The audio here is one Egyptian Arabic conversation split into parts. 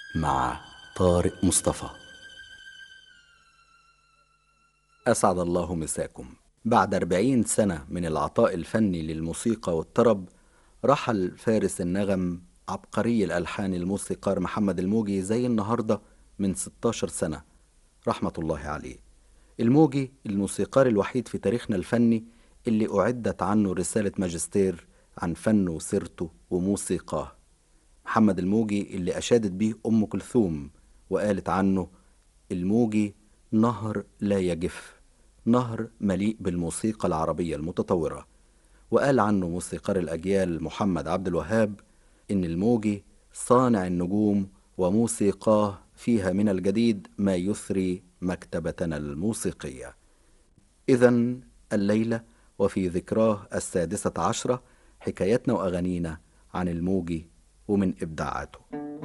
مع طارق مصطفى أسعد الله مساكم بعد أربعين سنة من العطاء الفني للموسيقى والطرب رحل فارس النغم عبقري الألحان الموسيقار محمد الموجي زي النهاردة من 16 سنة رحمة الله عليه الموجي الموسيقار الوحيد في تاريخنا الفني اللي أعدت عنه رسالة ماجستير عن فنه وسيرته وموسيقاه محمد الموجي اللي أشادت بيه أم كلثوم وقالت عنه الموجي نهر لا يجف نهر مليء بالموسيقى العربية المتطورة وقال عنه موسيقار الأجيال محمد عبد الوهاب إن الموجي صانع النجوم وموسيقاه فيها من الجديد ما يثري مكتبتنا الموسيقية إذا الليلة وفي ذكراه السادسة عشرة حكايتنا وأغانينا عن الموجي ومن إبداعاته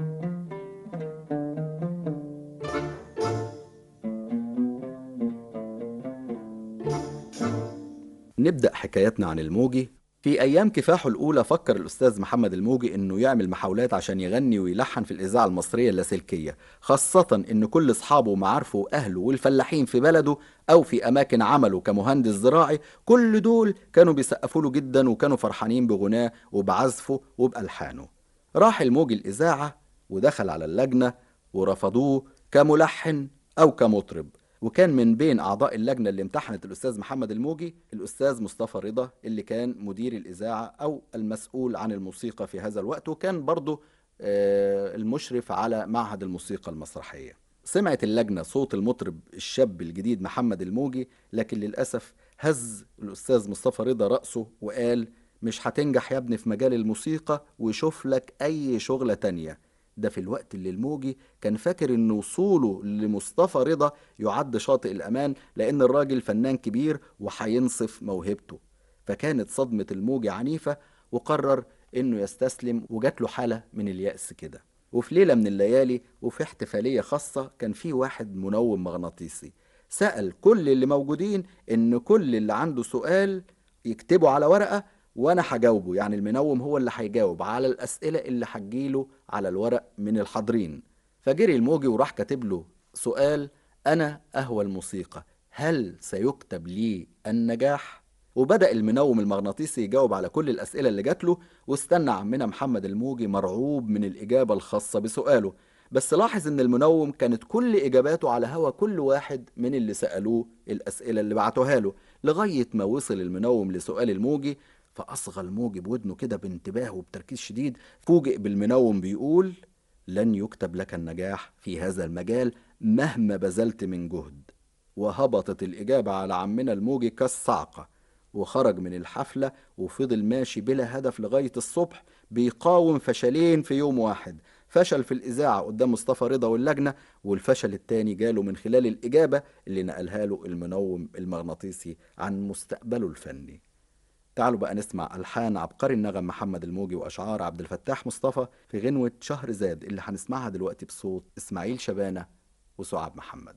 نبدأ حكايتنا عن الموجي في أيام كفاحه الأولى فكر الأستاذ محمد الموجي إنه يعمل محاولات عشان يغني ويلحن في الإذاعة المصرية اللاسلكية خاصة إن كل أصحابه ومعارفه وأهله والفلاحين في بلده أو في أماكن عمله كمهندس زراعي كل دول كانوا بيسقفوا له جدا وكانوا فرحانين بغناه وبعزفه وبألحانه راح الموجي الإذاعة ودخل على اللجنة ورفضوه كملحن أو كمطرب وكان من بين أعضاء اللجنة اللي امتحنت الأستاذ محمد الموجي الأستاذ مصطفى رضا اللي كان مدير الإذاعة أو المسؤول عن الموسيقى في هذا الوقت وكان برضه آه، المشرف على معهد الموسيقى المسرحية سمعت اللجنة صوت المطرب الشاب الجديد محمد الموجي لكن للأسف هز الأستاذ مصطفى رضا رأسه وقال مش هتنجح يا ابني في مجال الموسيقى وشوف لك أي شغلة تانية ده في الوقت اللي الموجي كان فاكر ان وصوله لمصطفى رضا يعد شاطئ الامان لان الراجل فنان كبير وهينصف موهبته فكانت صدمة الموجي عنيفة وقرر انه يستسلم وجات له حالة من اليأس كده وفي ليلة من الليالي وفي احتفالية خاصة كان في واحد منوم مغناطيسي سأل كل اللي موجودين ان كل اللي عنده سؤال يكتبه على ورقة وانا هجاوبه يعني المنوم هو اللي هيجاوب على الاسئله اللي هتجيله على الورق من الحاضرين فجري الموجي وراح كاتب له سؤال انا اهوى الموسيقى هل سيكتب لي النجاح وبدا المنوم المغناطيسي يجاوب على كل الاسئله اللي جات له واستنى عمنا محمد الموجي مرعوب من الاجابه الخاصه بسؤاله بس لاحظ ان المنوم كانت كل اجاباته على هوا كل واحد من اللي سالوه الاسئله اللي بعتوها له لغايه ما وصل المنوم لسؤال الموجي فأصغى الموجي بودنه كده بانتباه وبتركيز شديد فوجئ بالمنوم بيقول لن يكتب لك النجاح في هذا المجال مهما بذلت من جهد وهبطت الإجابة على عمنا الموجي كالصعقة وخرج من الحفلة وفضل ماشي بلا هدف لغاية الصبح بيقاوم فشلين في يوم واحد فشل في الإذاعة قدام مصطفى رضا واللجنة والفشل التاني جاله من خلال الإجابة اللي نقلها له المنوم المغناطيسي عن مستقبله الفني تعالوا بقى نسمع ألحان عبقري النغم محمد الموجي وأشعار عبد الفتاح مصطفى في غنوة شهر زاد اللي هنسمعها دلوقتي بصوت إسماعيل شبانة وسعاد محمد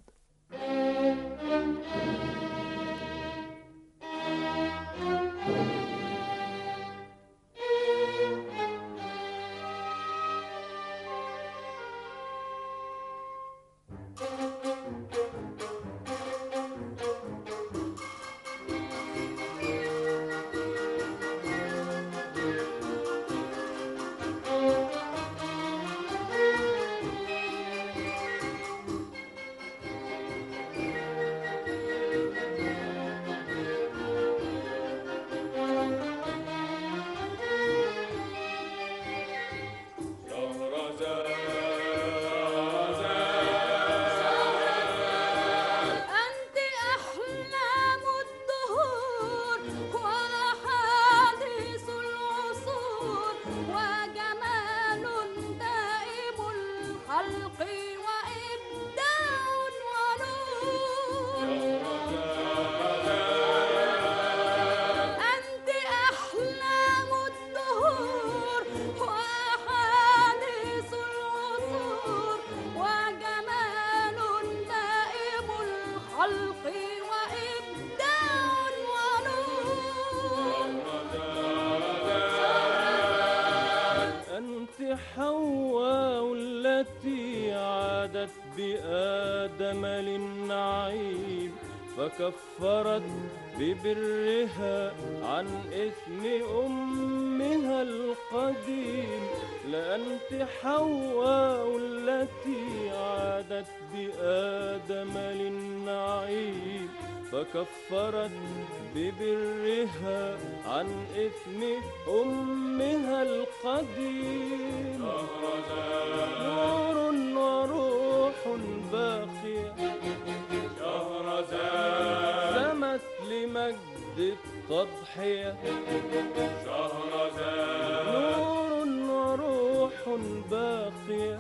أنت أحلام الدهور وأحاديث العصور وجمال دائم الخلق وإبداع ونور أنت أحلام الدهور وأحاديث العصور وجمال دائم الخلق وإبداع ونور أنت حواء التي عادت بآدم للنعيم فكفرت ببرها عن إثم أمها القديم لأنت حواء التي عادت بآدم للنعيم فكفرت ببرها عن إثم أمها القديم نور وروح باقية سمت لمجد التضحية نور وروح باقية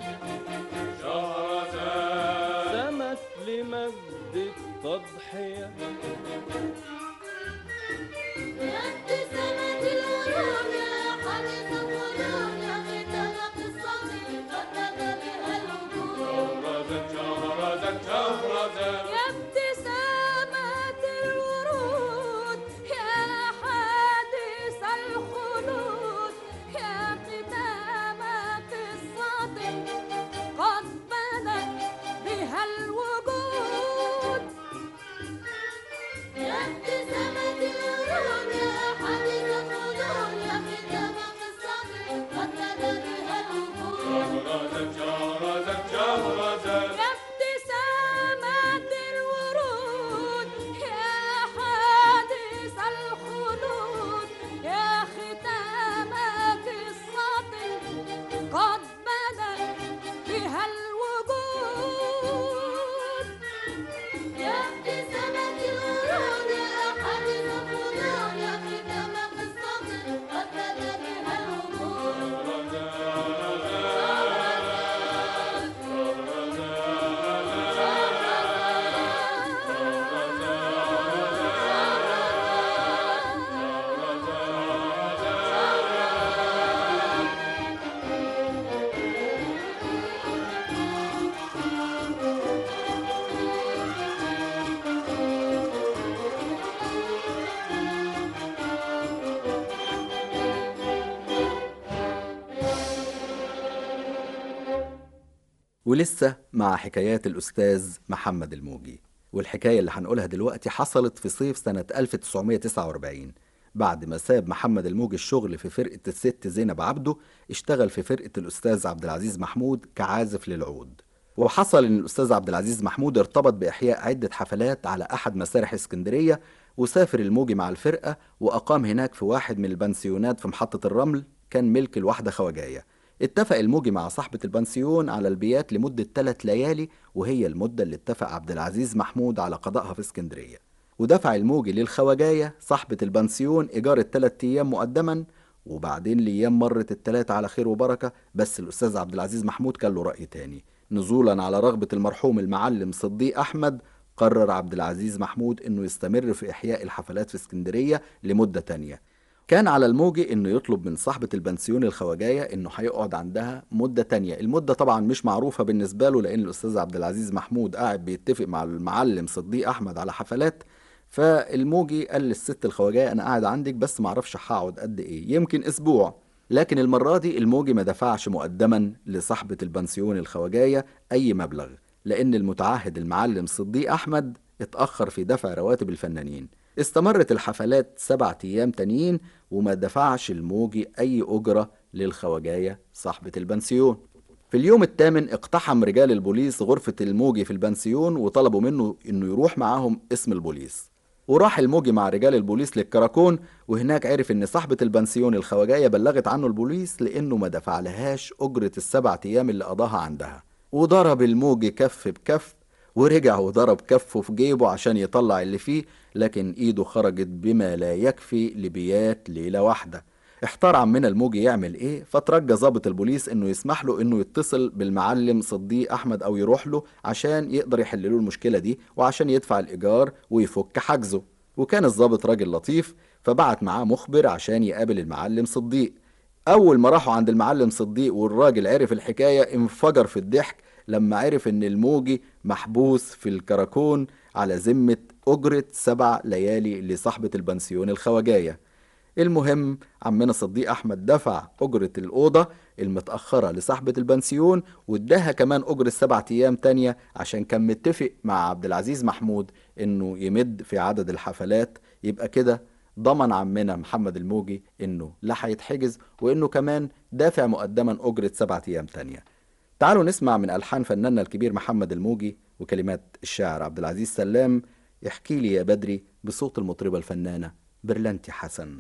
سمت لمجد التضحية يا ابتسامة الورود يا حديث الخلود يا ختام قصتي فتت بها الوجود يا ابتسامة الورود يا حادث الخلود يا ختام قصتي قد بدت بها الوجود يا ابتسامة الورود يا حديث الخلود يا ختام قصتي قد بدت بها الوجود يا ابتسامة الورود يا حادث الخلود يا ختام قصتي قد بدت بها الوجود يا ابتسامة الورود يا حديث الخلود يا ختام قصتي قد بدت بها الوجود ولسه مع حكايات الأستاذ محمد الموجي والحكاية اللي هنقولها دلوقتي حصلت في صيف سنة 1949 بعد ما ساب محمد الموجي الشغل في فرقة الست زينب عبده اشتغل في فرقة الأستاذ عبد العزيز محمود كعازف للعود وحصل إن الأستاذ عبد العزيز محمود ارتبط بإحياء عدة حفلات على أحد مسارح اسكندرية وسافر الموجي مع الفرقة وأقام هناك في واحد من البنسيونات في محطة الرمل كان ملك الواحدة خواجاية اتفق الموجي مع صاحبة البنسيون على البيات لمدة ثلاث ليالي وهي المدة اللي اتفق عبد العزيز محمود على قضائها في اسكندرية ودفع الموجي للخواجاية صاحبة البنسيون إيجار الثلاث أيام مقدما وبعدين الأيام مرت التلاتة على خير وبركة بس الأستاذ عبد العزيز محمود كان له رأي تاني نزولا على رغبة المرحوم المعلم صديق أحمد قرر عبد العزيز محمود إنه يستمر في إحياء الحفلات في اسكندرية لمدة تانية كان على الموجي انه يطلب من صاحبة البنسيون الخواجاية انه هيقعد عندها مدة تانية المدة طبعا مش معروفة بالنسبة له لان الاستاذ عبد العزيز محمود قاعد بيتفق مع المعلم صديق احمد على حفلات فالموجي قال للست الخواجاية انا قاعد عندك بس معرفش هقعد قد ايه يمكن اسبوع لكن المرة دي الموجي ما دفعش مقدما لصاحبة البنسيون الخواجاية اي مبلغ لان المتعهد المعلم صديق احمد اتأخر في دفع رواتب الفنانين استمرت الحفلات سبعة أيام تانيين وما دفعش الموجي أي أجرة للخواجاية صاحبة البنسيون في اليوم الثامن اقتحم رجال البوليس غرفة الموجي في البنسيون وطلبوا منه إنه يروح معاهم اسم البوليس وراح الموجي مع رجال البوليس للكراكون وهناك عرف إن صاحبة البنسيون الخواجاية بلغت عنه البوليس لأنه ما دفع لهاش أجرة السبع أيام اللي قضاها عندها وضرب الموجي كف بكف ورجع وضرب كفه في جيبه عشان يطلع اللي فيه لكن ايده خرجت بما لا يكفي لبيات ليلة واحدة احتار عمنا الموجي يعمل ايه فترجى ضابط البوليس انه يسمح له انه يتصل بالمعلم صديق احمد او يروح له عشان يقدر يحل له المشكلة دي وعشان يدفع الايجار ويفك حجزه وكان الضابط راجل لطيف فبعت معاه مخبر عشان يقابل المعلم صديق اول ما راحوا عند المعلم صديق والراجل عرف الحكاية انفجر في الضحك لما عرف ان الموجي محبوس في الكراكون على ذمة أجرة سبع ليالي لصاحبة البنسيون الخواجاية المهم عمنا صديق أحمد دفع أجرة الأوضة المتأخرة لصاحبة البنسيون واداها كمان أجرة سبعة أيام تانية عشان كان متفق مع عبد العزيز محمود إنه يمد في عدد الحفلات يبقى كده ضمن عمنا محمد الموجي إنه لا هيتحجز وإنه كمان دافع مقدما أجرة سبعة أيام تانية تعالوا نسمع من ألحان فناننا الكبير محمد الموجي وكلمات الشاعر عبد العزيز سلام احكي لي يا بدري بصوت المطربة الفنانة برلانتي حسن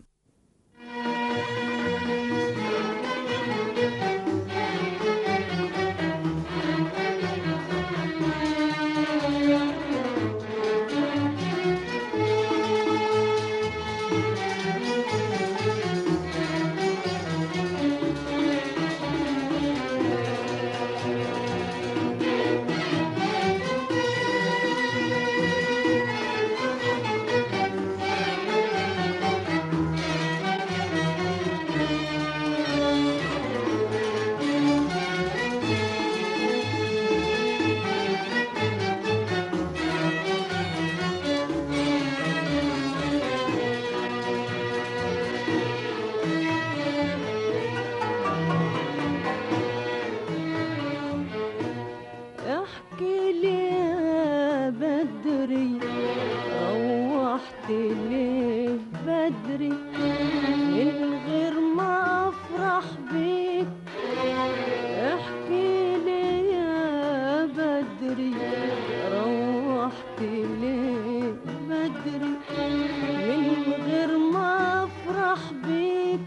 احكي لي يا بدري روحت ليه بدري من غير ما افرح بيك احكي لي يا بدري روحت ليه بدري من غير ما افرح بيك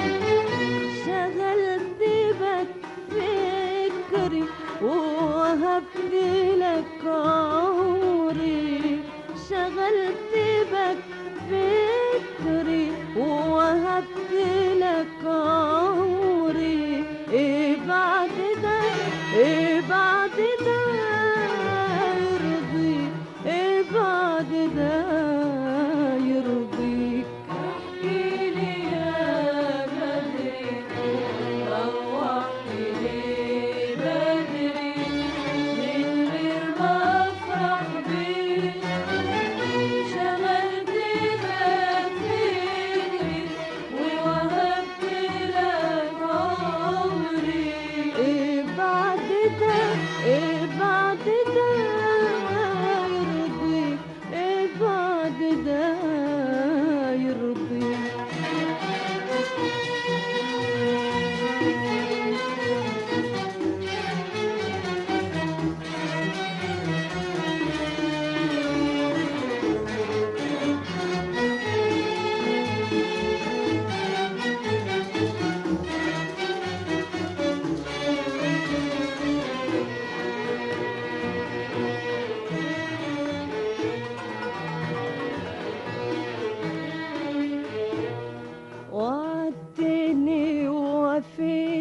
شغلت بك فكري ووهبت لك عمري شغلت بك فكري ووهبت لك عمري ايه بعد ده ايه بعد ده يرضيك ايه بعد ده يرضيك احكي لي يا بدري روحت لي بدري من غير ما افرح بيك شغلت بك فكري ووهبت لك عمري ايه بعد ده ايه بعد ده يرضيك ايه بعد ده يرضيك وعدتني ووفيت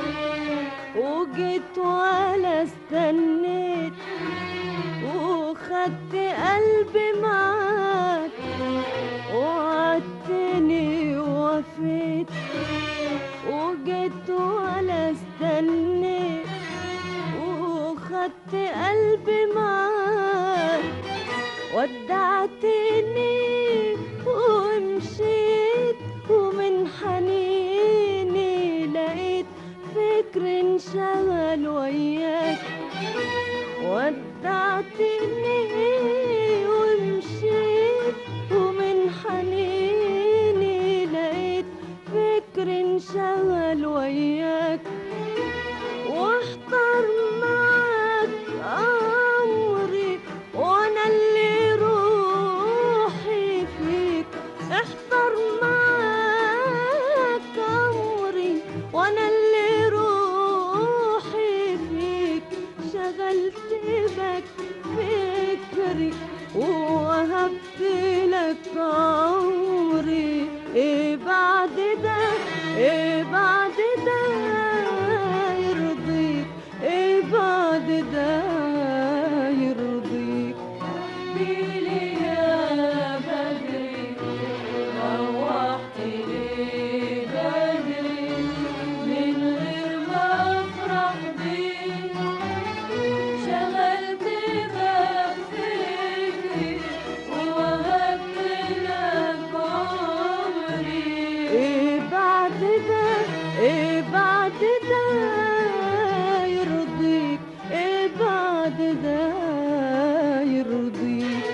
وجيت ولا استنيت وخدت قلبي معاك وعدتني ووفيت وجيت ولا استنيت وخدت قلبي معاك ودعتني ومشيت ومن حنيني لقيت فكر انشغل وياك ودعتني ومشيت ومن حنيني لقيت فكر انشغل وياك واحضر معاك امري وانا اللي روحي فيك احضر معاك امري وانا اللي روحي فيك شغلت بك فكري ووهبت لك عمري ايه بعد ده ايه بعد ده يرضيك ايه بعد ده يرضيك احكيلي يا بدري روحت لي بدري من غير ما افرح بيك شغلت بك فكري ووهبت لك عمري بعد ده يرضيك ايه بعد ده يرضيك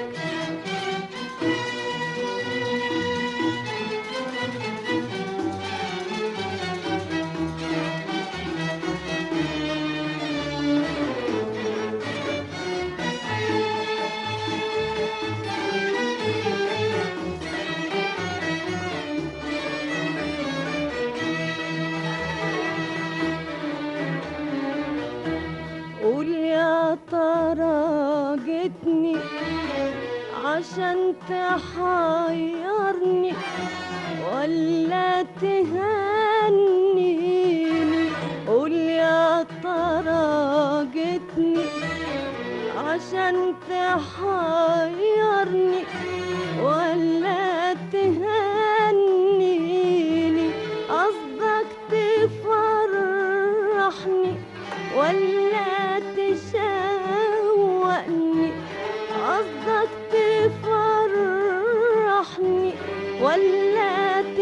قول يا ترى جيتني عشان تحيرني ولا تهنيني قول يا ترى جيتني عشان تحيرني ولا تهنيني قصدك تفرحني ولا تشوقني قصدك تفرحني ولا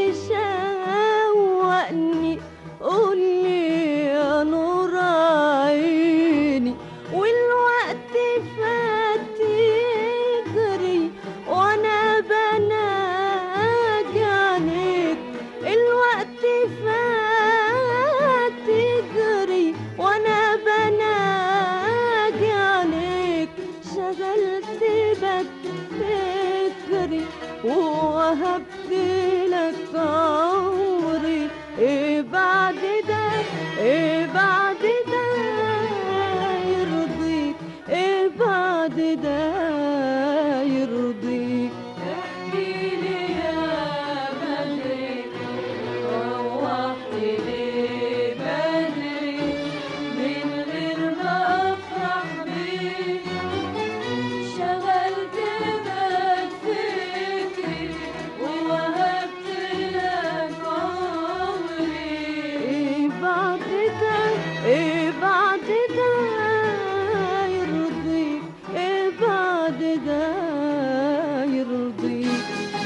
تشوقني قولي يا نور عيني والوقت فات يجري وانا بناجي عليك الوقت فات يجري وانا بناجي عليك شغلت بك فكري ووهبت لك عمري ايه بعد ده ايه بعد ده يرضيك ايه بعد ده يرضيك احكي لي يا بدري روحت ليه بدري من غير ما افرح بيك شغلت بك فكري ووهبت لك عمري ايه بعد ده ايه بعد ده يرضيك ايه بعد ده يرضيك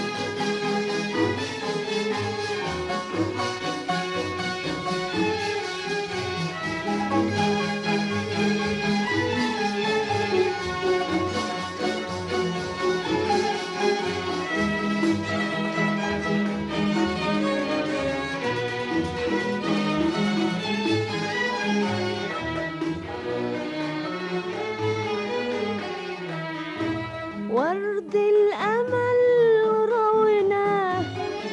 ورد الأمل رويناه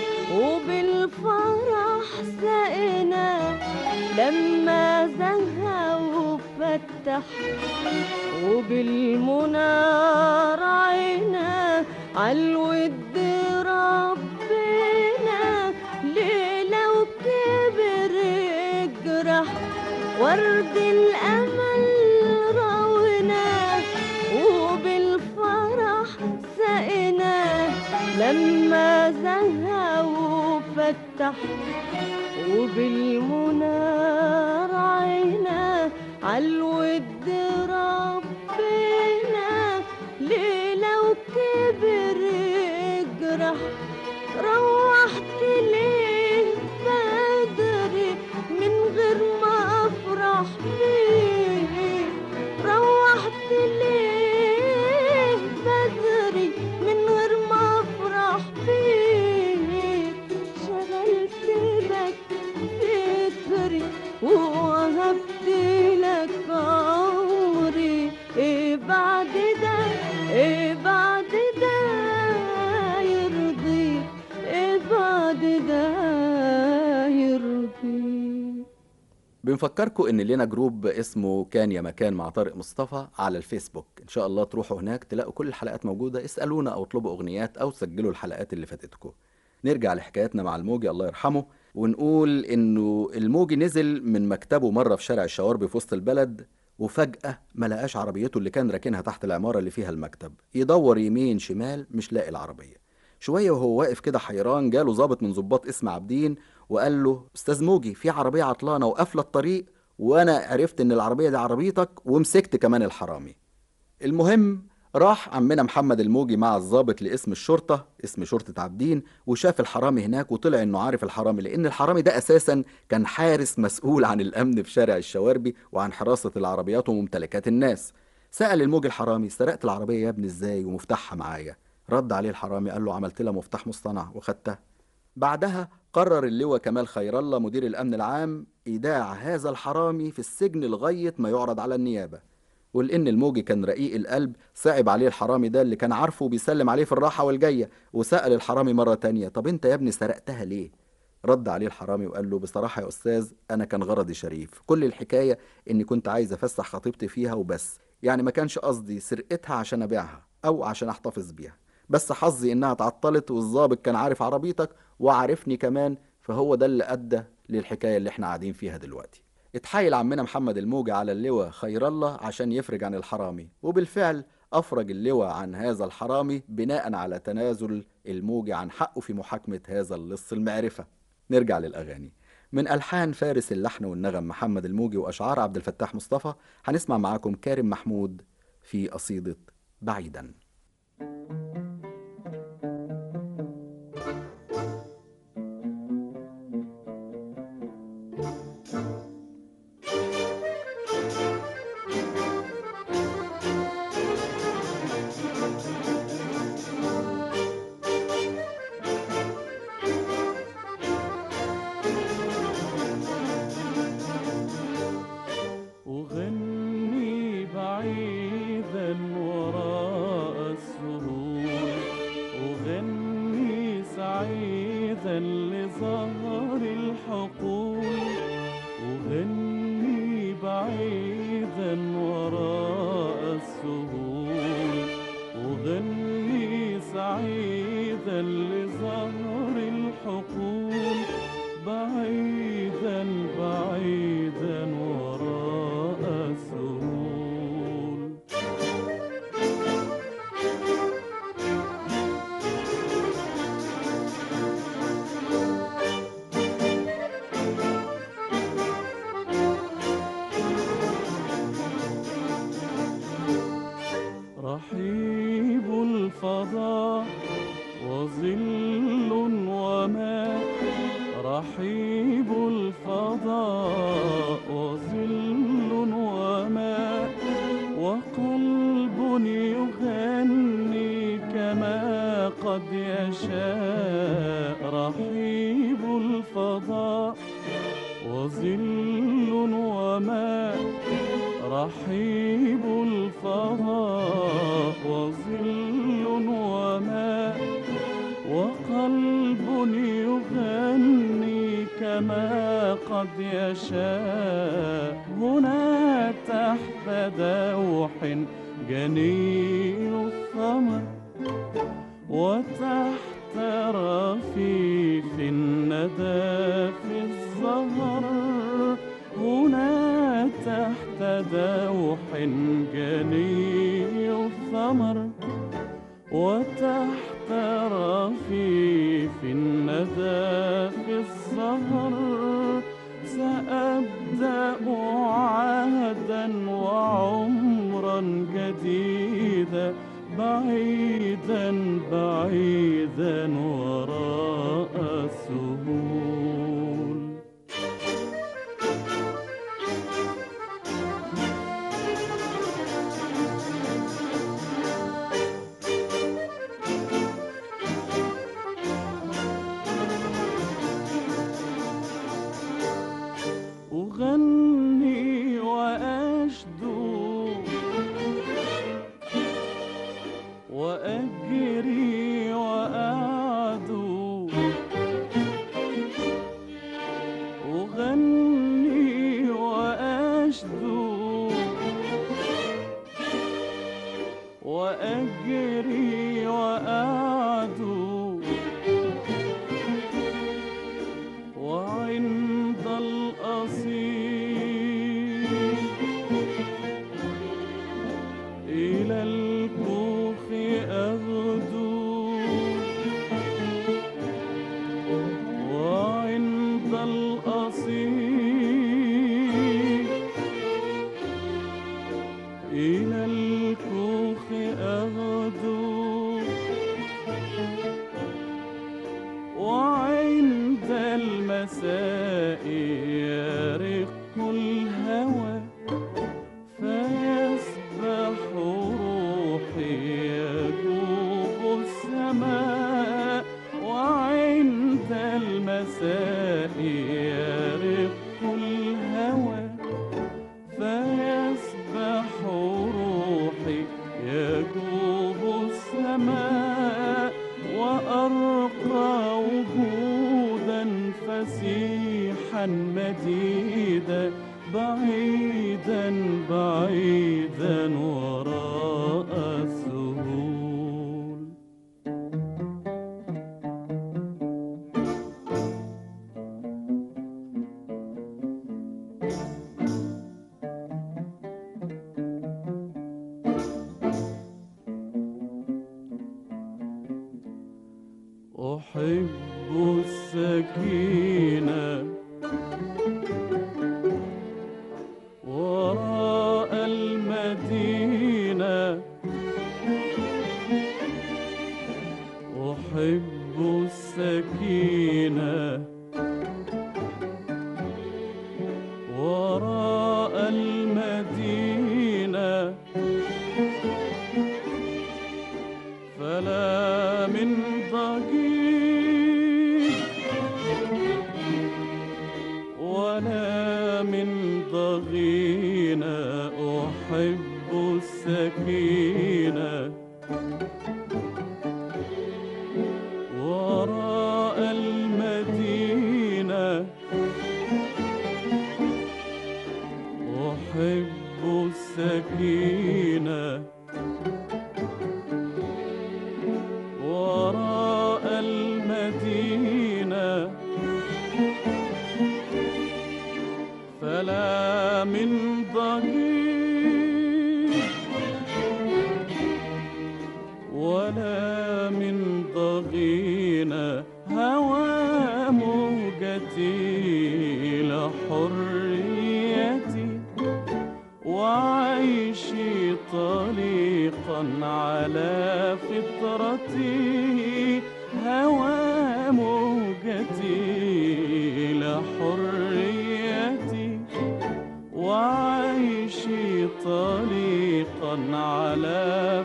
وبالفرح سقيناه لما زهى وفتح وبالمنى رعيناه عالود ربنا ليلة وكبر الجرح ورد الأمل رويناه وبالفرح سقيناه لما زهى وفتح وبالمنى رعيناه عالود ربنا ليلة وكبر الجرح روحت ليه بدري من غير ما افرح بيه روحت ليه بدري من غير ما افرح بيه شغلت لك فكري ووهبت لك عمري ايه بعد ده ايه بعد ده يرضيك ايه بعد ده يرضيك بنفكركم ان لنا جروب اسمه كان يا مكان مع طارق مصطفى على الفيسبوك ان شاء الله تروحوا هناك تلاقوا كل الحلقات موجودة اسألونا او اطلبوا اغنيات او سجلوا الحلقات اللي فاتتكم نرجع لحكايتنا مع الموجي الله يرحمه ونقول انه الموجي نزل من مكتبه مرة في شارع الشواربي في وسط البلد وفجأة ما لقاش عربيته اللي كان راكنها تحت العمارة اللي فيها المكتب يدور يمين شمال مش لاقي العربية شوية وهو واقف كده حيران جاله ظابط من ضباط اسم عابدين وقال له استاذ موجي في عربية عطلانة وقافلة الطريق وانا عرفت ان العربية دي عربيتك ومسكت كمان الحرامي المهم راح عمنا محمد الموجي مع الضابط لاسم الشرطة اسم شرطة عابدين وشاف الحرامي هناك وطلع انه عارف الحرامي لان الحرامي ده اساسا كان حارس مسؤول عن الامن في شارع الشواربي وعن حراسة العربيات وممتلكات الناس سأل الموجي الحرامي سرقت العربية يا ابني ازاي ومفتاحها معايا رد عليه الحرامي قال له عملت لها مفتاح مصطنع وخدتها بعدها قرر اللواء كمال خير الله مدير الامن العام ايداع هذا الحرامي في السجن لغايه ما يعرض على النيابه ولان الموجي كان رقيق القلب صعب عليه الحرامي ده اللي كان عارفه بيسلم عليه في الراحه والجايه وسال الحرامي مره تانية طب انت يا ابني سرقتها ليه رد عليه الحرامي وقال له بصراحه يا استاذ انا كان غرضي شريف كل الحكايه اني كنت عايز افسح خطيبتي فيها وبس يعني ما كانش قصدي سرقتها عشان ابيعها او عشان احتفظ بيها بس حظي انها اتعطلت والظابط كان عارف عربيتك وعارفني كمان فهو ده اللي ادى للحكايه اللي احنا قاعدين فيها دلوقتي اتحايل عمنا محمد الموجي على اللواء خير الله عشان يفرج عن الحرامي وبالفعل افرج اللواء عن هذا الحرامي بناء على تنازل الموجي عن حقه في محاكمه هذا اللص المعرفه نرجع للاغاني من الحان فارس اللحن والنغم محمد الموجي واشعار عبد الفتاح مصطفى هنسمع معاكم كارم محمود في قصيده بعيدا أغني بعيدا وراء السهول أغني سعيدا لزهر الحقول أغني بعيدا وراء السهول أغني سعيدا لزهر الحقول بعيدا بعيدا وراء السهول رحيب الفضاء وظل وماء رحيب الفضاء وظل وماء وقلب يغني كما قد يشاء رحيب الفضاء وظل وماء رحيب الفضاء وظل وماء وقلب يغني كما قد يشاء هنا تحت دوح جني الثمر وتحت رفيف الندى في الزهر هنا تحت دوح جني الثمر وتحت رفيف الندى في الزهر سأبدأ عهدا وعمرا جديدا بعيدا بعيدا وراء السهول أغني وأشدو وأجري وأعدو أغني وأشدو وأجري وأعدو وعند القصير إلى الكوخ أغدو وعند القصير جديدة بعيدا بعيدا وراء السهول أحب السكينة وراء المدينة أحب السكينة وراء المدينة فلا من ضجيج ولا من ضغينة أحب السكينة وراء المدينة أحب السكينة وراء المدينة فلا من ضجيج ولا من ضغينة هوى موجتي لحريتي وعيشي طليقا على فطرتي هوى موجتي لحريتي وعيشي طليقا على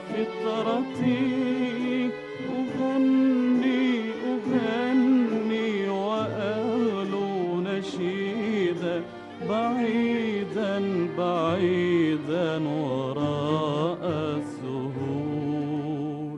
فطرتي أغني أغني وأغلو نشيدا بعيدا بعيدا وراء السهول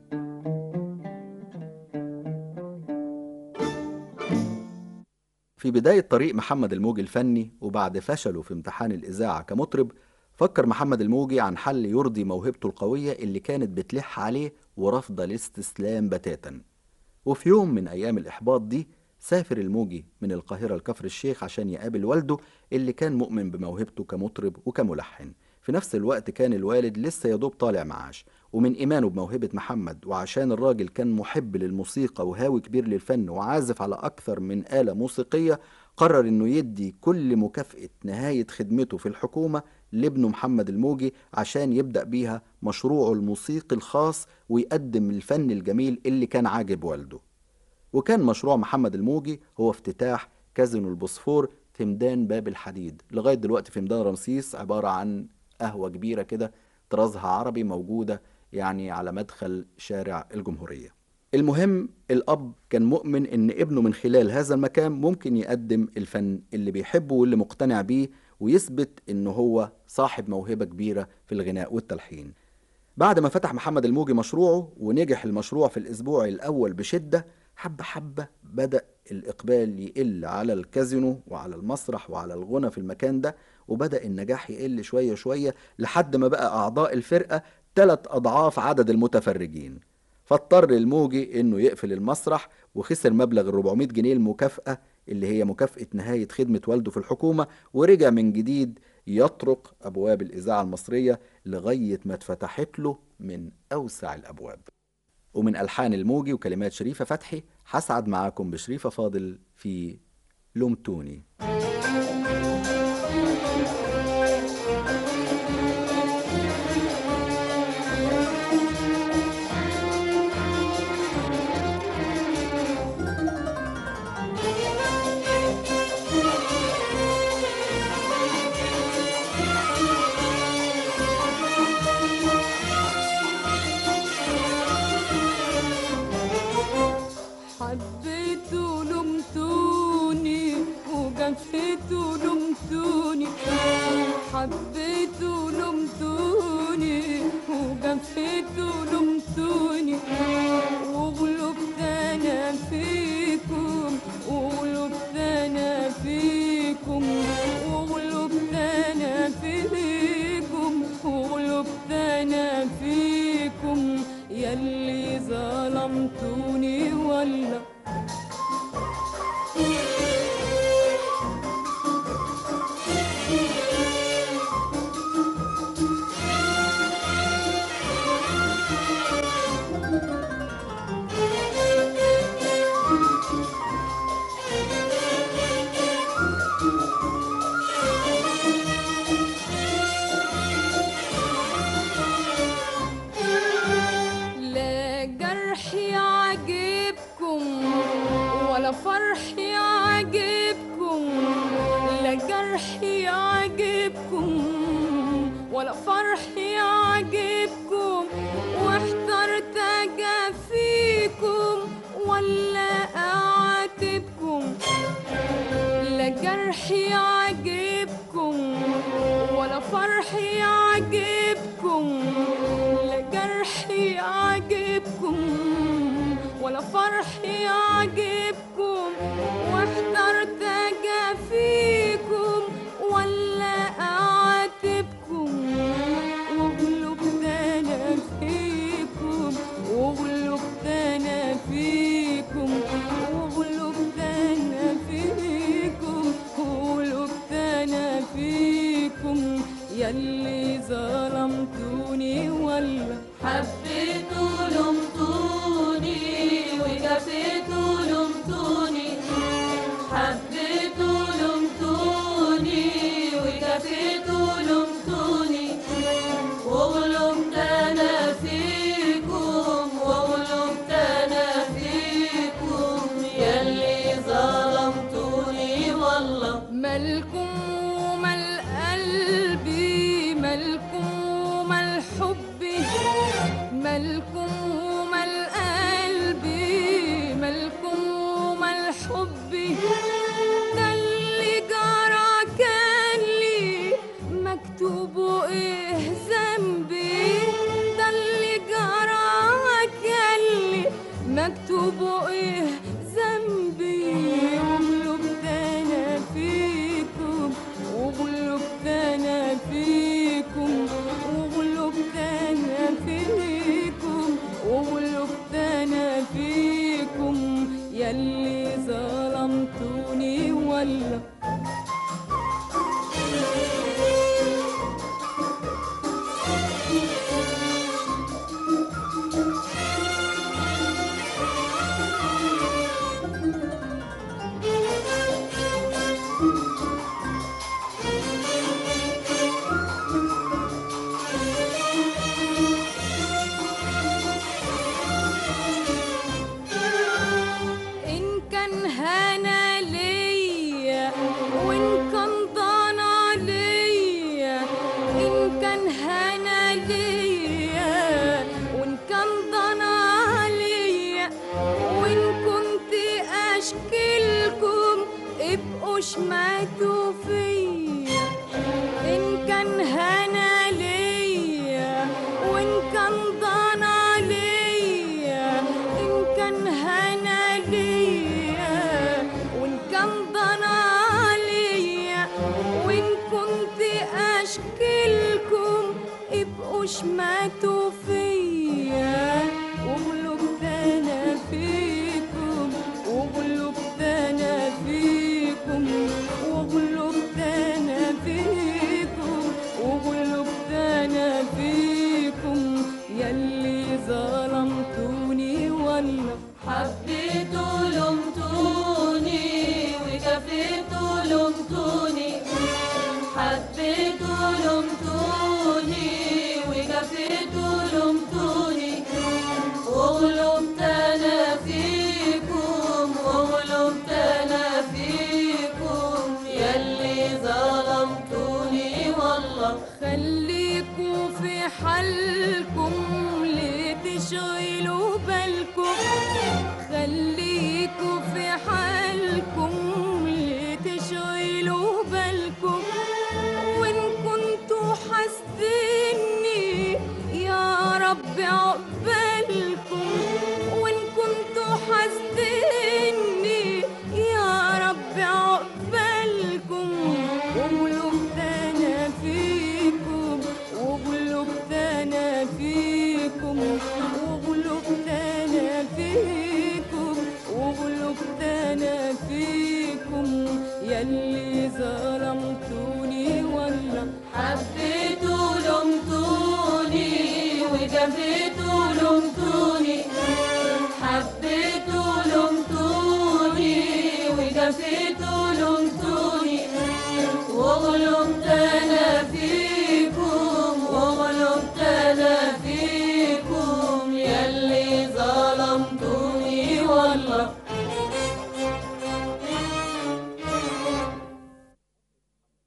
في بداية طريق محمد الموجي الفني وبعد فشله في امتحان الإذاعة كمطرب فكر محمد الموجي عن حل يرضي موهبته القوية اللي كانت بتلح عليه ورافضة الاستسلام بتاتا وفي يوم من أيام الإحباط دي سافر الموجي من القاهرة لكفر الشيخ عشان يقابل والده اللي كان مؤمن بموهبته كمطرب وكملحن في نفس الوقت كان الوالد لسه يدوب طالع معاش ومن إيمانه بموهبة محمد وعشان الراجل كان محب للموسيقى وهاوي كبير للفن وعازف على أكثر من آلة موسيقية قرر إنه يدي كل مكافأة نهاية خدمته في الحكومة لابنه محمد الموجي عشان يبدأ بيها مشروعه الموسيقي الخاص ويقدم الفن الجميل اللي كان عاجب والده وكان مشروع محمد الموجي هو افتتاح كازينو البوسفور في ميدان باب الحديد لغاية دلوقتي في ميدان رمسيس عبارة عن قهوة كبيرة كده طرازها عربي موجودة يعني على مدخل شارع الجمهورية المهم الأب كان مؤمن إن ابنه من خلال هذا المكان ممكن يقدم الفن اللي بيحبه واللي مقتنع بيه ويثبت إنه هو صاحب موهبة كبيرة في الغناء والتلحين بعد ما فتح محمد الموجي مشروعه ونجح المشروع في الأسبوع الأول بشدة حبة حبة بدأ الإقبال يقل على الكازينو وعلى المسرح وعلى الغنى في المكان ده وبدأ النجاح يقل شوية شوية لحد ما بقى أعضاء الفرقة ثلاث أضعاف عدد المتفرجين فاضطر الموجي إنه يقفل المسرح وخسر مبلغ ال 400 جنيه المكافأة اللي هي مكافأة نهاية خدمة والده في الحكومة ورجع من جديد يطرق أبواب الإذاعة المصرية لغاية ما اتفتحت له من أوسع الأبواب ومن ألحان الموجي وكلمات شريفة فتحي هسعد معاكم بشريفة فاضل في لومتوني حبيته لمتوني وجفيته لمتوني حبيته لمتوني وجفيته لمتوني وغلبت انا فيكم وغلبت انا فيكم فيكم وغلبتنا فيكم وغلبتنا فيكم يلي ظلمتوني ولا لا جرح يعجبكم ولا فرح يعجبكم لا جرح يعجبكم ولا فرح يعجبكم واحترت فيكم ولا اعاتبكم لا جرح يعجبكم ولا فرح يعجبكم لا جرح يعجبكم ولا فرح يعجبكم واحترت فيكم ولا اعاتبكم وغلبتنا فيكم وغلبتنا فيكم وغلبتنا فيكم وغلبتنا فيكم يلي ظلمتوني ولا حبيتوا لمتوني وكفيتوا لمتوني حبيتوا لمتوني وكفيتوا لمتوني وغلبتنا فيكم وغلبتنا فيكم يلي ظلمتوني والله مالكم ومال قلبي مالكم ومال حبي مالكم ومال قلبي مالكم ومال حبي ده اللي جرى كان لي مكتوب ايه ذنبي ده اللي جرى كان لي مكتوب ايه ذنبي وغلبتنا فيكم وغلبتنا فيكم وغلبتنا فيكم وغلبتنا فيكم يلي ظلمتوني ولا إن كان هنا ليا وإن كان ضنا ليا إن كان هنا ليا وإن كان ضنا ليا وإن كنت أشكلكم ابقوا شماتوا فيا إن كان هنا ليا وإن كان ضنا ليا إن كان هنا ليا وإن كان ضنا ليا وإن كنت أشكلكم ابقوا شماتوا فيا وغلبتنا فيكم وغلبتنا فيكم وغلبتنا فيكم وغلبتنا فيكم يلي ظلمتوني ولا حبيتوا لمتوني وكفيتوا لمتوني حبيتوا لمتوني وكفيتوا لمتوني وغلبتنا فيكم وغلبتنا فيكم يلي ظلمتوني والله خليكوا في حالكم ليه تشغلوا بالكم خليكوا في حالكم ليه تشغلوا بالكم وان كنتوا حاسديني يا رب عقبالكم وان كنتوا حاسديني يا رب عقبالكم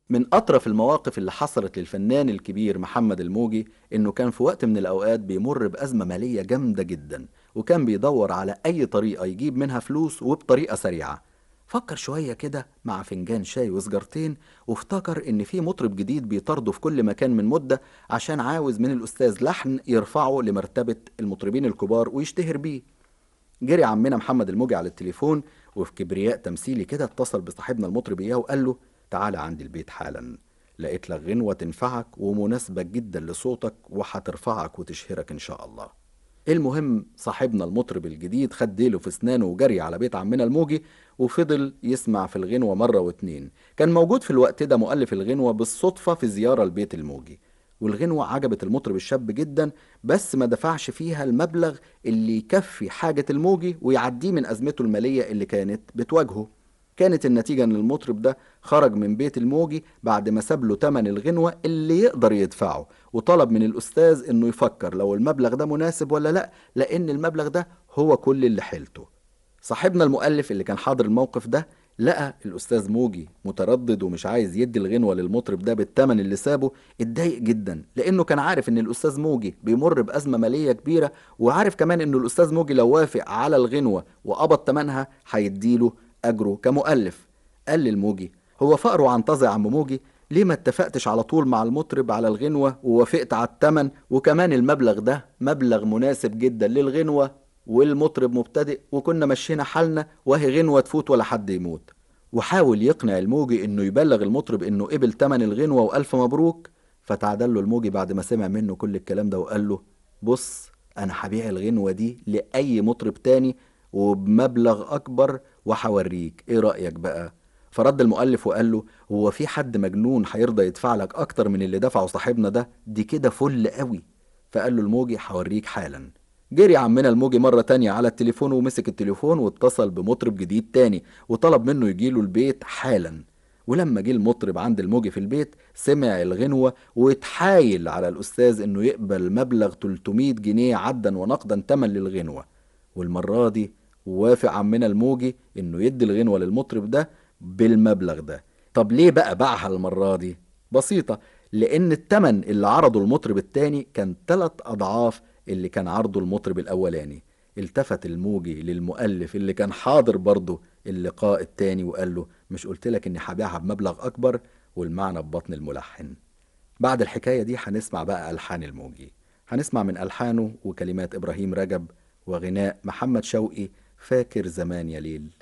من أطرف المواقف اللي حصلت للفنان الكبير محمد الموجي إنه كان في وقت من الأوقات بيمر بأزمة مالية جامدة جدا وكان بيدور على أي طريقة يجيب منها فلوس وبطريقة سريعة فكر شوية كده مع فنجان شاي وسجارتين وافتكر إن في مطرب جديد بيطارده في كل مكان من مدة عشان عاوز من الأستاذ لحن يرفعه لمرتبة المطربين الكبار ويشتهر بيه جري عمنا محمد الموجي على التليفون وفي كبرياء تمثيلي كده اتصل بصاحبنا المطرب اياه وقال له تعالى عندي البيت حالا لقيت لك غنوة تنفعك ومناسبة جدا لصوتك وهترفعك وتشهرك ان شاء الله المهم صاحبنا المطرب الجديد خد ديله في اسنانه وجري على بيت عمنا الموجي وفضل يسمع في الغنوة مرة واتنين كان موجود في الوقت ده مؤلف الغنوة بالصدفة في زيارة لبيت الموجي والغنوة عجبت المطرب الشاب جدا بس ما دفعش فيها المبلغ اللي يكفي حاجة الموجي ويعديه من أزمته المالية اللي كانت بتواجهه كانت النتيجة ان المطرب ده خرج من بيت الموجي بعد ما ساب له تمن الغنوة اللي يقدر يدفعه وطلب من الأستاذ انه يفكر لو المبلغ ده مناسب ولا لا لأن المبلغ ده هو كل اللي حيلته صاحبنا المؤلف اللي كان حاضر الموقف ده لقى الأستاذ موجي متردد ومش عايز يدي الغنوة للمطرب ده بالتمن اللي سابه اتضايق جدا لأنه كان عارف إن الأستاذ موجي بيمر بأزمة مالية كبيرة وعارف كمان إنه الأستاذ موجي لو وافق على الغنوة وقبض تمنها هيديله أجره كمؤلف قال للموجي هو فقره عنتظر يا عم موجي ليه ما اتفقتش على طول مع المطرب على الغنوة ووافقت على التمن وكمان المبلغ ده مبلغ مناسب جدا للغنوة والمطرب مبتدئ وكنا مشينا حالنا وهي غنوة تفوت ولا حد يموت وحاول يقنع الموجي انه يبلغ المطرب انه قبل تمن الغنوة والف مبروك فتعدل له الموجي بعد ما سمع منه كل الكلام ده وقال له بص انا هبيع الغنوة دي لأي مطرب تاني وبمبلغ اكبر وهوريك ايه رأيك بقى فرد المؤلف وقال له هو في حد مجنون هيرضى يدفع لك اكتر من اللي دفعه صاحبنا ده دي كده فل قوي فقال له الموجي هوريك حالا جري عمنا الموجي مرة تانية على التليفون ومسك التليفون واتصل بمطرب جديد تاني وطلب منه يجيله البيت حالا ولما جه المطرب عند الموجي في البيت سمع الغنوة واتحايل على الأستاذ إنه يقبل مبلغ 300 جنيه عدا ونقدا تمن للغنوة والمرة دي وافق عمنا الموجي إنه يدي الغنوة للمطرب ده بالمبلغ ده طب ليه بقى باعها المرة دي؟ بسيطة لأن التمن اللي عرضه المطرب التاني كان تلات أضعاف اللي كان عرضه المطرب الأولاني التفت الموجي للمؤلف اللي كان حاضر برضه اللقاء التاني وقال له مش قلت لك اني هبيعها بمبلغ اكبر والمعنى ببطن الملحن بعد الحكاية دي هنسمع بقى ألحان الموجي هنسمع من ألحانه وكلمات إبراهيم رجب وغناء محمد شوقي فاكر زمان يا ليل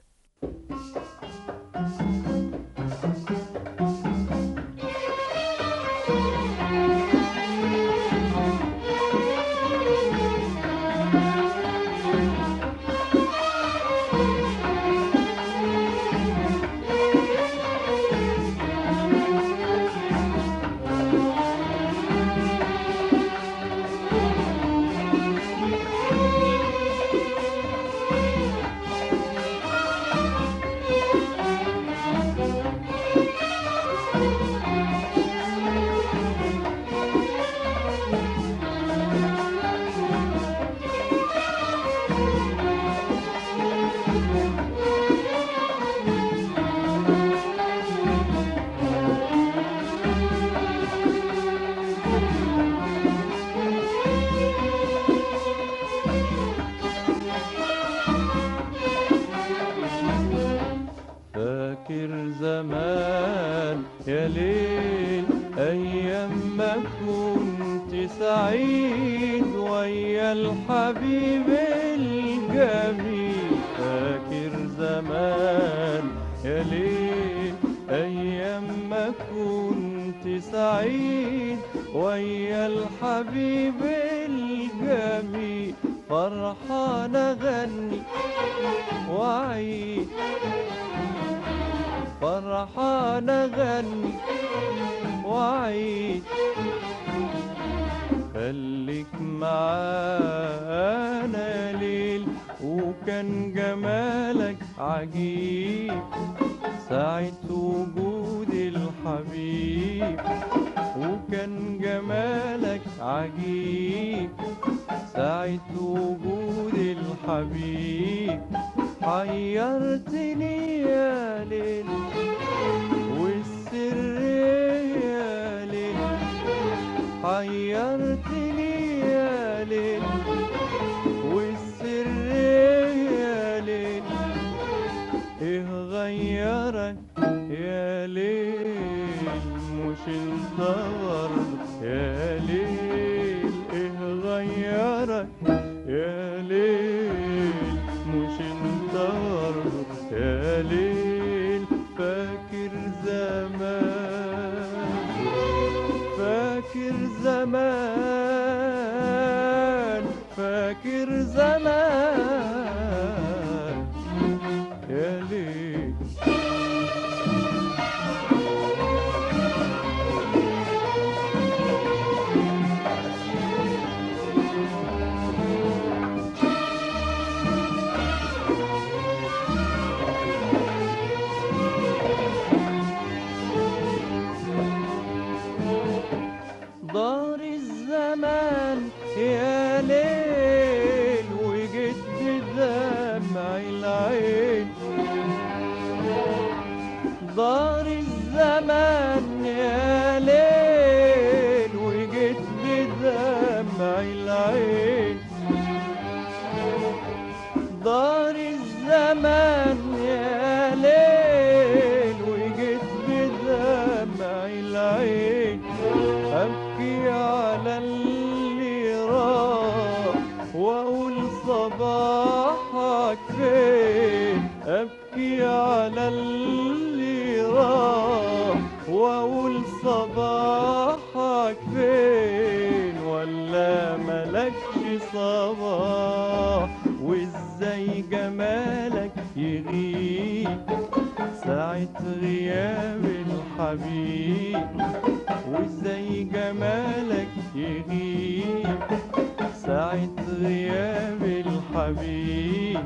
فاكر زمان يا ليل أيام ما كنت سعيد ويا الحبيب الجميل فاكر زمان يا ليل أيام ما كنت سعيد ويا الحبيب الجميل فرحان أغني وأعيد فرحان أغني وأعيد خليك معانا ليل وكان جمالك عجيب ساعة وجود الحبيب وكان جمالك عجيب ساعة وجود الحبيب حيرتني يا ليل والسر مش انت برضه يا ليل ايه غيرك يا ليل مش انت برضه يا ليل فاكر زمان فاكر زمان فاكر زمان يا ليل دار الزمان يا ليل وجيت بدمع العين دار الزمان يا ليل وجيت بدمع العين دار الزمان يا ليل وجيت بدمع العين أبكي على اللي راح وأقول صباحك فين أبكي على اللي راح وأقول صباحك فين ولا ملكش صباح وإزاي جمالك يغيب ساعة غياب الحبيب وازاي جمالك يغيب ساعة غياب الحبيب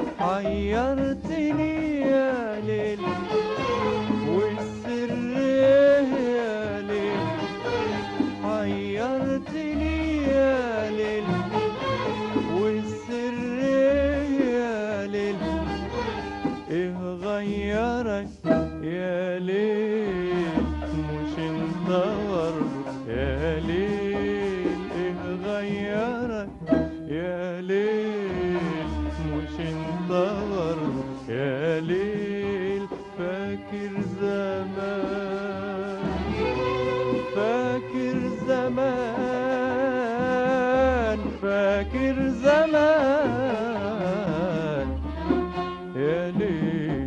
حيرتني يا ليل والسر يا ليل حيرتني يا ليل والسر يا ليل ايه غيرك يا ليل مش انت برضه يا ليل ايه غيرك يا ليل مش انت برضه يا ليل فاكر زمان فاكر زمان فاكر زمان يا ليل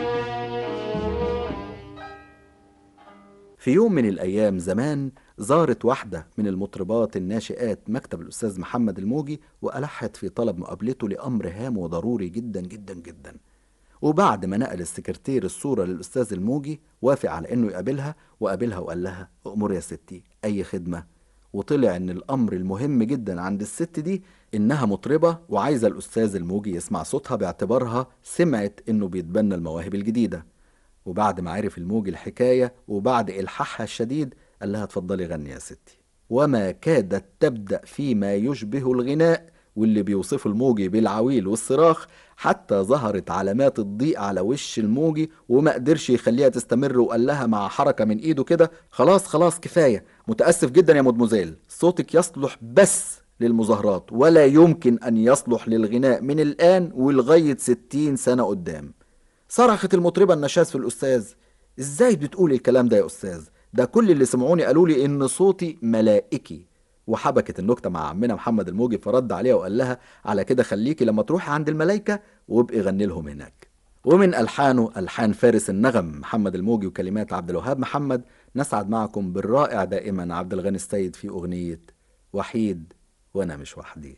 في يوم من الأيام زمان زارت واحدة من المطربات الناشئات مكتب الأستاذ محمد الموجي وألحت في طلب مقابلته لأمر هام وضروري جدا جدا جدا وبعد ما نقل السكرتير الصورة للأستاذ الموجي وافق على إنه يقابلها وقابلها وقال لها أمور يا ستي أي خدمة وطلع إن الأمر المهم جدا عند الست دي إنها مطربة وعايزة الأستاذ الموجي يسمع صوتها باعتبارها سمعت إنه بيتبنى المواهب الجديدة وبعد ما عرف الموجي الحكاية وبعد إلحاحها الشديد قال لها اتفضلي غني يا ستي وما كادت تبدأ فيما يشبه الغناء واللي بيوصفه الموجي بالعويل والصراخ حتى ظهرت علامات الضيق على وش الموجي وما قدرش يخليها تستمر وقال لها مع حركة من ايده كده خلاص خلاص كفاية متأسف جدا يا مدموزيل صوتك يصلح بس للمظاهرات ولا يمكن أن يصلح للغناء من الآن ولغاية ستين سنة قدام صرخت المطربة النشاز في الأستاذ إزاي بتقول الكلام ده يا أستاذ ده كل اللي سمعوني قالوا لي إن صوتي ملائكي وحبكت النكتة مع عمنا محمد الموجي فرد عليها وقال لها على كده خليكي لما تروحي عند الملايكة وابقي غني لهم هناك ومن ألحانه ألحان فارس النغم محمد الموجي وكلمات عبد الوهاب محمد نسعد معكم بالرائع دائما عبد الغني السيد في أغنية وحيد وأنا مش وحدي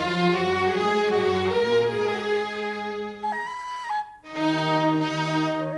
Thank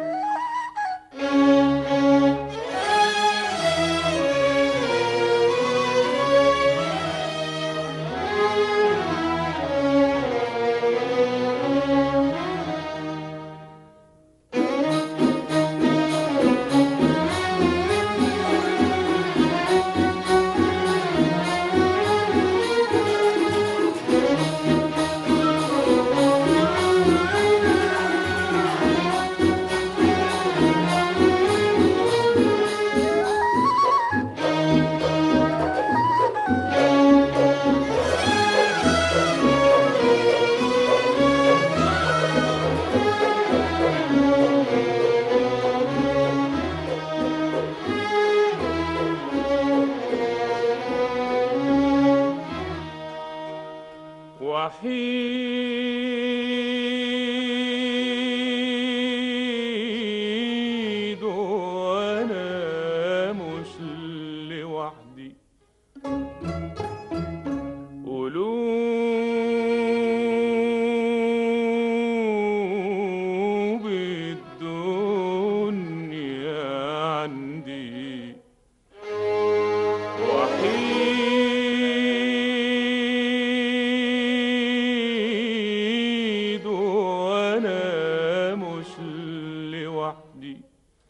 وحيد وانا مش لوحدي قلوب الدنيا عندي وحيد وانا مش لوحدي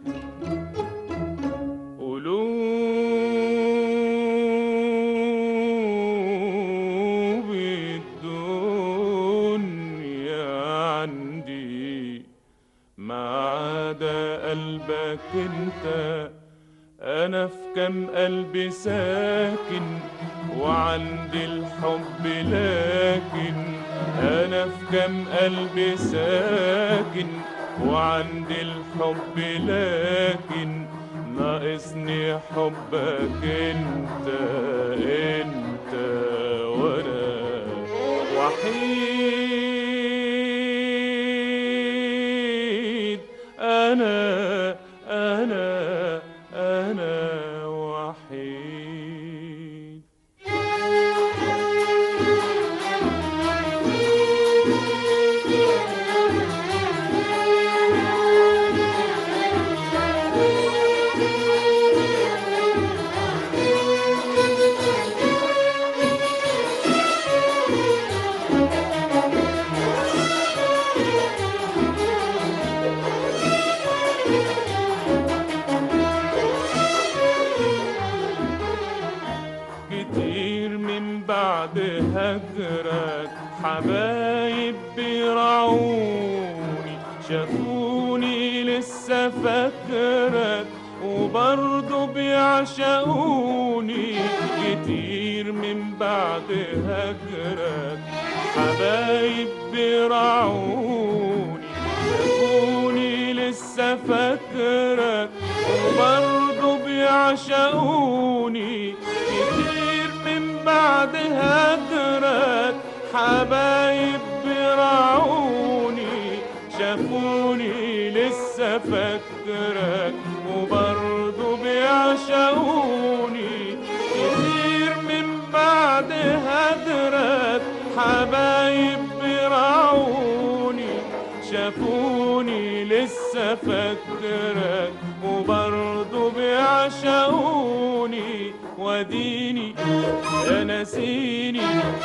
قلوب الدنيا عندي ما عدا قلبك انت انا في كم قلب ساكن وعند الحب لكن انا في كم قلب ساكن وعند الحب لكن ناقصني حبك انت انت وانا وحيد انا انا انا وحيد كتير من بعد هجرك حبايب بيرعوني شافوني لسه فاكرك وبرضه بيعشقوني كتير من بعد هجرك حبايب بيرعوني شافوني لسه فاكرك وبرضه بيعشقوني كتير من بعد هجرك حبايب بيرعوني شافوني لسه فاكرك وبرضه بيعشقوني كتير من بعد هجرك حبايب بيرعوني شافوني لسه فاكرك وبرضه بيعشقوني وديني يا ناسيني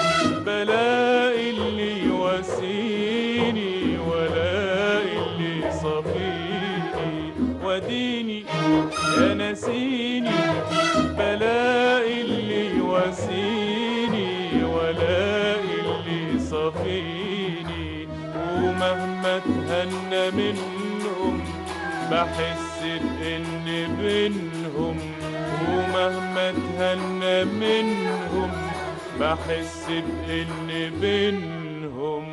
بلاقي اللي يواسيني ولاقي اللي صفيني وديني يا ناسيني بلاقي اللي يواسيني ولاقي اللي صفيني ومهما اتهنى منهم بحس بإن بينهم ومهما اتهنى منهم بحس بإن بينهم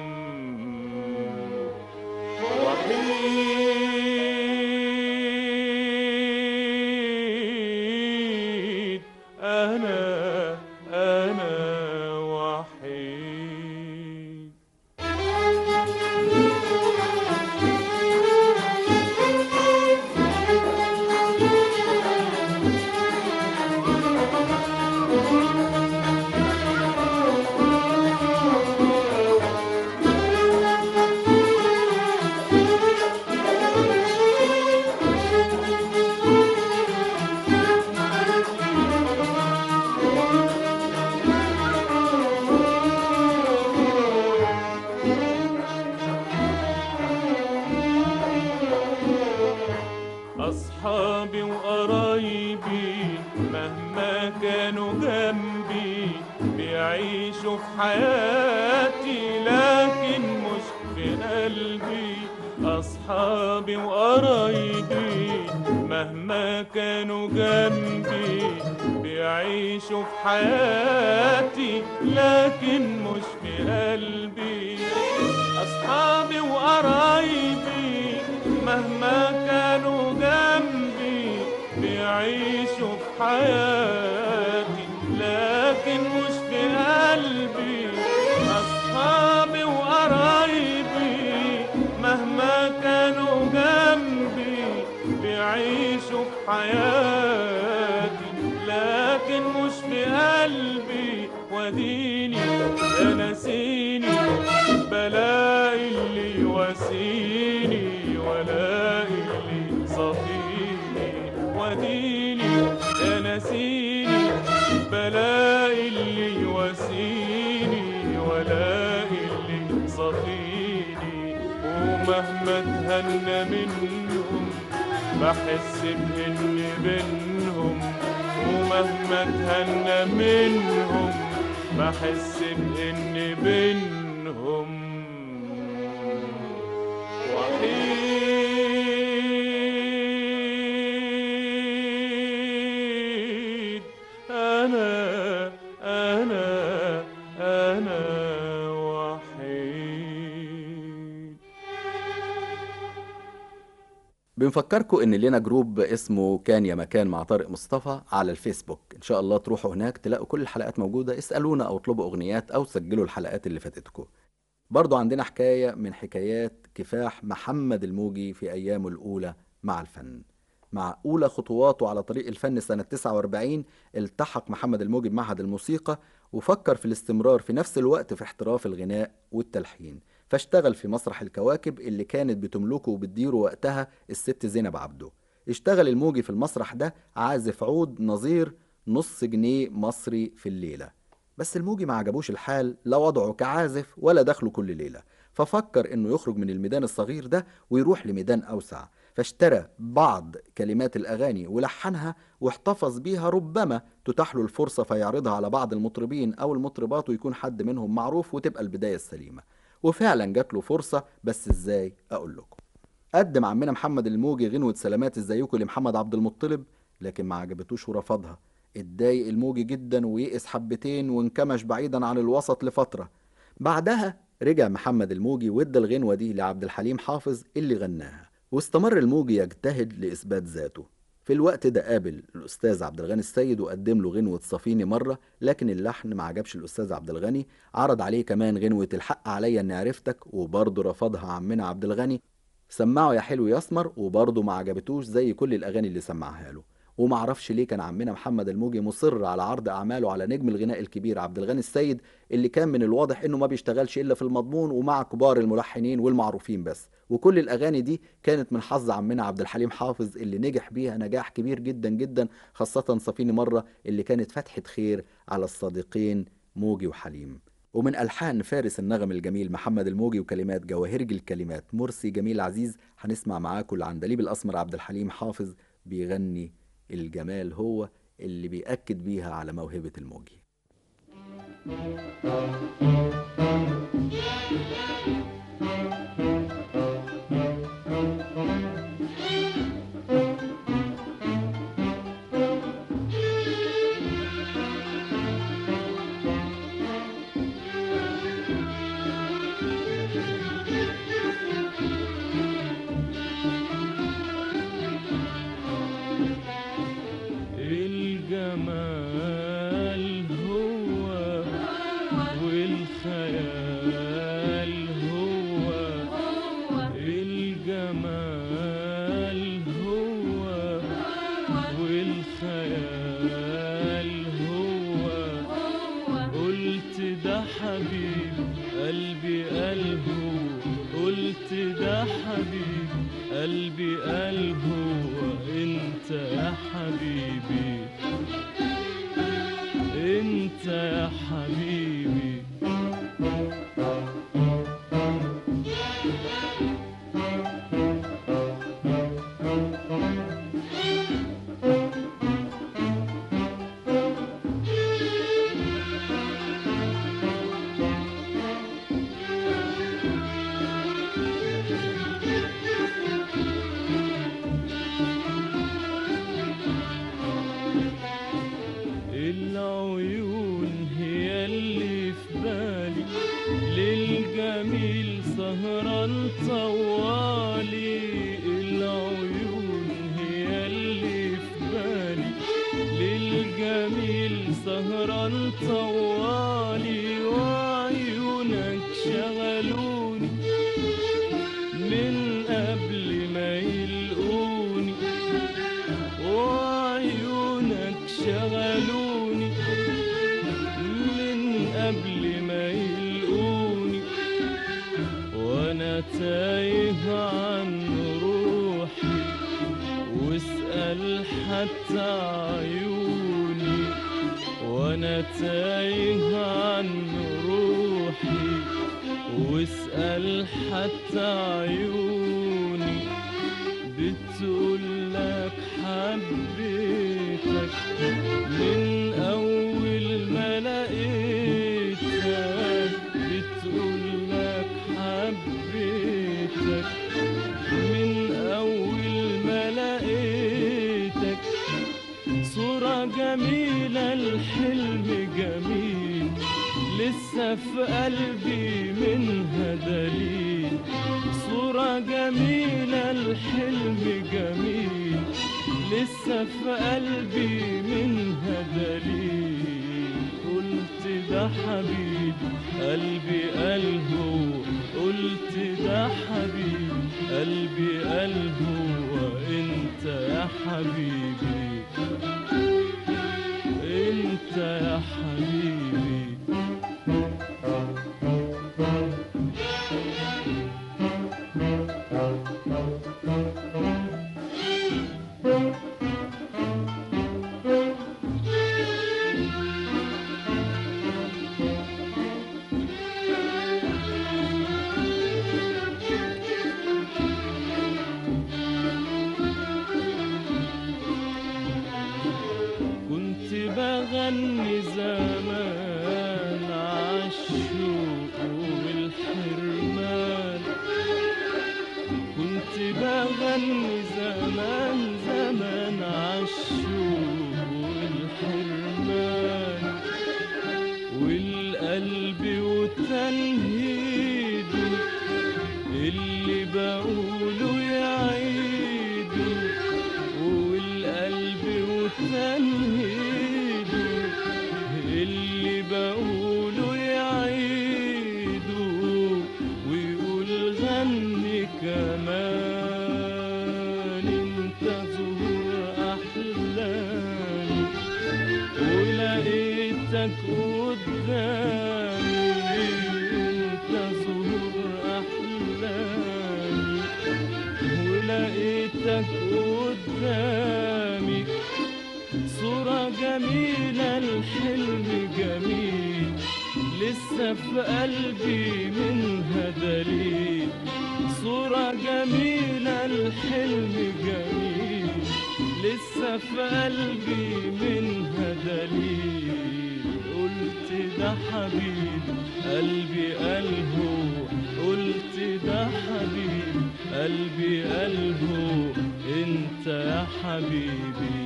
وحيد أنا أنا وحيد أصحابي وقرايبي مهما كانوا جنبي بيعيشوا في حياتي لكن مش في قلبي أصحابي وقرايبي مهما كانوا جنبي بيعيشوا في حياتي لكن مش في قلبي أصحابي وقرايبي مهما كانوا جنبي بيعيشوا في حياتي لكن مش في قلبي أصحابي حياتي لكن مش في قلبي وديني يا نسيني بلاقي اللي يواسيني ولاقي اللي صفيني وديني يا نسيني بلاقي اللي يواسيني ولاقي اللي صفيني ومهما تهنى منهم بحس بإن بينهم ومهما تهنى منهم بحس بإن بينهم وحيد أنا أنا أنا وحيد بنفكركم ان لنا جروب اسمه كان يا مكان مع طارق مصطفى على الفيسبوك ان شاء الله تروحوا هناك تلاقوا كل الحلقات موجودة اسألونا او اطلبوا اغنيات او سجلوا الحلقات اللي فاتتكم برضو عندنا حكاية من حكايات كفاح محمد الموجي في ايامه الاولى مع الفن مع أولى خطواته على طريق الفن سنة 49 التحق محمد الموجي بمعهد الموسيقى وفكر في الاستمرار في نفس الوقت في احتراف الغناء والتلحين فاشتغل في مسرح الكواكب اللي كانت بتملكه وبتديره وقتها الست زينب عبده اشتغل الموجي في المسرح ده عازف عود نظير نص جنيه مصري في الليلة بس الموجي ما عجبوش الحال لا وضعه كعازف ولا دخله كل ليلة ففكر انه يخرج من الميدان الصغير ده ويروح لميدان اوسع فاشترى بعض كلمات الاغاني ولحنها واحتفظ بيها ربما تتاح له الفرصه فيعرضها على بعض المطربين او المطربات ويكون حد منهم معروف وتبقى البدايه السليمه وفعلا جات له فرصه بس ازاي اقول لكم قدم عمنا محمد الموجي غنوة سلامات ازيكم لمحمد عبد المطلب لكن ما عجبتوش ورفضها اتضايق الموجي جدا ويئس حبتين وانكمش بعيدا عن الوسط لفترة بعدها رجع محمد الموجي وادى الغنوة دي لعبد الحليم حافظ اللي غناها واستمر الموجي يجتهد لإثبات ذاته في الوقت ده قابل الأستاذ عبد الغني السيد وقدم له غنوة صفيني مرة لكن اللحن ما عجبش الأستاذ عبد الغني عرض عليه كمان غنوة الحق عليا إني عرفتك وبرضه رفضها عمنا عبد الغني سمعه يا حلو يسمر وبرضه ما عجبتوش زي كل الأغاني اللي سمعها له ومعرفش ليه كان عمنا محمد الموجي مصر على عرض أعماله على نجم الغناء الكبير عبد الغني السيد اللي كان من الواضح إنه ما بيشتغلش إلا في المضمون ومع كبار الملحنين والمعروفين بس وكل الأغاني دي كانت من حظ عمنا عبد الحليم حافظ اللي نجح بيها نجاح كبير جدا جدا خاصة صفيني مرة اللي كانت فتحة خير على الصديقين موجي وحليم ومن ألحان فارس النغم الجميل محمد الموجي وكلمات جواهرج الكلمات مرسي جميل عزيز هنسمع معاكم العندليب الأسمر عبد الحليم حافظ بيغني الجمال هو اللي بيأكد بيها على موهبة الموجي الجمال هو والخيال هو الجمال هو والخيال هو قلت ده حبيب قلبي قلبه قلت ده حبيب قلبي قلبه انت يا حبيبي انت يا حبيبي العيون هي اللي في بالي للجميل سهران طوالي العيون هي اللي في بالي للجميل سهران طوالي وعيونك شغلوني من قبل ما يلقوني وانا تايه عن روحي واسأل حتى عيوني وانا تايه عن روحي واسأل حتى عيوني بتقول لك حبيتك من أول ما لقيتك بتقول لك حبيتك من أول ما لقيتك صورة جميلة الحلم جميل لسه في قلبي منها دليل صورة جميلة الحلم جميل لسه في قلبي منها دليل قلت ده حبيب قلبي قال هو قلت ده حبيب قلبي قال هو انت يا حبيبي انت يا حبيبي كنت بغني زمان عالشوق والحرمان كنت بغني زمان زمان عالشوق والحرمان والقلب وتنهيده اللي بقوله يعيده والقلب وتنهيده اللي بقوله يعيده ويقول غني كمان انت زهور احلامي ولقيتك قدامي انت زهور احلامي ولقيتك قدامي صورة جميلة الحلم جميل لسه في قلبي منها دليل صورة جميلة الحلم جميل لسه في قلبي منها دليل قلت ده حبيب قلبي قال هو قلت ده حبيب قلبي قال هو انت يا حبيبي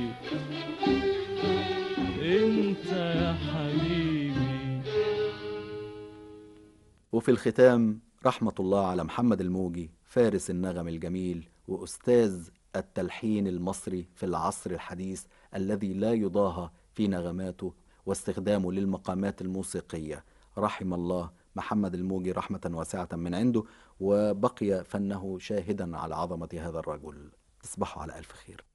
انت يا حبيبي وفي الختام رحمة الله على محمد الموجي فارس النغم الجميل وأستاذ التلحين المصري في العصر الحديث الذي لا يضاهى في نغماته واستخدامه للمقامات الموسيقية رحم الله محمد الموجي رحمة واسعة من عنده وبقي فنه شاهدا على عظمة هذا الرجل تصبحوا على ألف خير